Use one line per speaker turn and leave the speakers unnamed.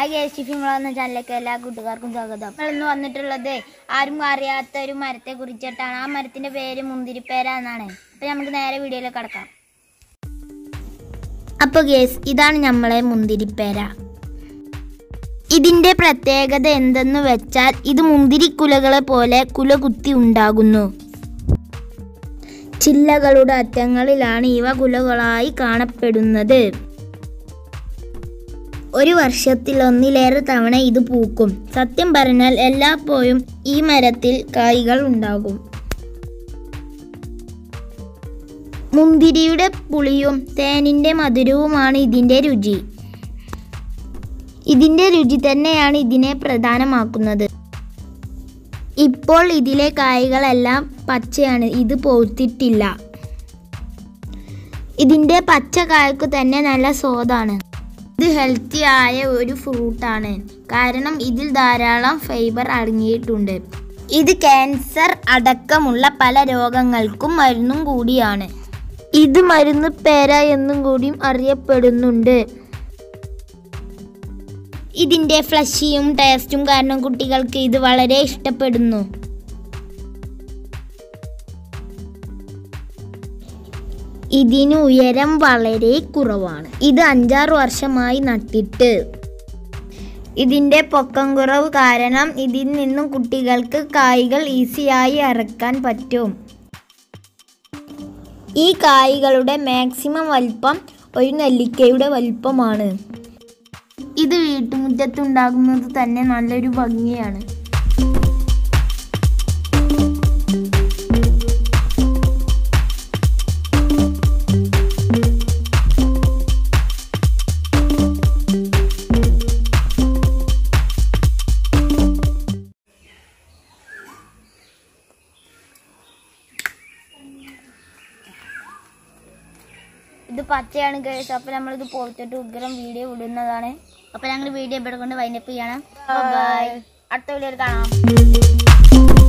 hi ഗേ ഷിഫി എന്ന ചാനലിലേക്ക് എല്ലാ കൂട്ടുകാർക്കും സ്വാഗതം നമ്മൾ ഇന്ന് വന്നിട്ടുള്ളത് ആരും അറിയാത്ത ഒരു മരത്തെ കുറിച്ചിട്ടാണ് ആ മരത്തിന്റെ പേര് മുന്തിരിപ്പേര എന്നാണ് അപ്പൊ നമുക്ക് നേരെ വീഡിയോയിലേക്ക് കടക്കാം അപ്പൊ ഗേസ് ഇതാണ് നമ്മളെ മുന്തിരിപ്പേര ഇതിന്റെ പ്രത്യേകത എന്തെന്ന് വെച്ചാൽ ഇത് മുന്തിരിക്കുലകളെ പോലെ കുല കുത്തി ഉണ്ടാകുന്നു ചില്ലകളുടെ അറ്റങ്ങളിലാണ് ഇവ കുലകളായി കാണപ്പെടുന്നത് ഒരു വർഷത്തിൽ ഒന്നിലേറെ തവണ ഇത് പൂക്കും സത്യം പറഞ്ഞാൽ എല്ലായ്പ്പോഴും ഈ മരത്തിൽ കായ്കൾ ഉണ്ടാകും മുന്തിരിയുടെ പുളിയും തേനിന്റെ മധുരവുമാണ് ഇതിന്റെ രുചി ഇതിന്റെ രുചി തന്നെയാണ് ഇതിനെ പ്രധാനമാക്കുന്നത് ഇപ്പോൾ ഇതിലെ കായ്കളെല്ലാം പച്ചയാണ് ഇത് പോത്തിട്ടില്ല ഇതിന്റെ പച്ച കായ്ക്ക് തന്നെ നല്ല സ്വാദാണ് ഇത് ഹെൽത്തി ആയ ഒരു ഫ്രൂട്ടാണ് കാരണം ഇതിൽ ധാരാളം ഫൈബർ അടങ്ങിയിട്ടുണ്ട് ഇത് ക്യാൻസർ അടക്കമുള്ള പല രോഗങ്ങൾക്കും മരുന്നും കൂടിയാണ് ഇത് മരുന്ന് പേര എന്നും കൂടിയും അറിയപ്പെടുന്നുണ്ട് ഇതിന്റെ ഫ്ലഷിയും ടേസ്റ്റും കാരണം കുട്ടികൾക്ക് ഇത് വളരെ ഇഷ്ടപ്പെടുന്നു ഇതിന് ഉയരം വളരെ കുറവാണ് ഇത് അഞ്ചാറ് വർഷമായി നട്ടിട്ട് ഇതിന്റെ പൊക്കം കുറവ് കാരണം ഇതിൽ നിന്നും കുട്ടികൾക്ക് കായ്കൾ ഈസിയായി അറക്കാൻ പറ്റും ഈ കായ്കളുടെ മാക്സിമം വലിപ്പം ഒരു നെല്ലിക്കയുടെ വലിപ്പമാണ് ഇത് വീട്ടുമുറ്റത്തുണ്ടാകുന്നത് തന്നെ നല്ലൊരു ഭംഗിയാണ് ഇത് പച്ചയാണ് കേസ് അപ്പൊ നമ്മളിത് പോയിട്ട് ഉഗ്രം വീഡിയോ ഇടുന്നതാണ് അപ്പൊ ഞങ്ങൾ വീഡിയോ ഇവിടെ കൊണ്ട് വൈൻഡപ്പ് ചെയ്യണം ബൈ അടുത്ത വീഡിയോയിൽ കാണാം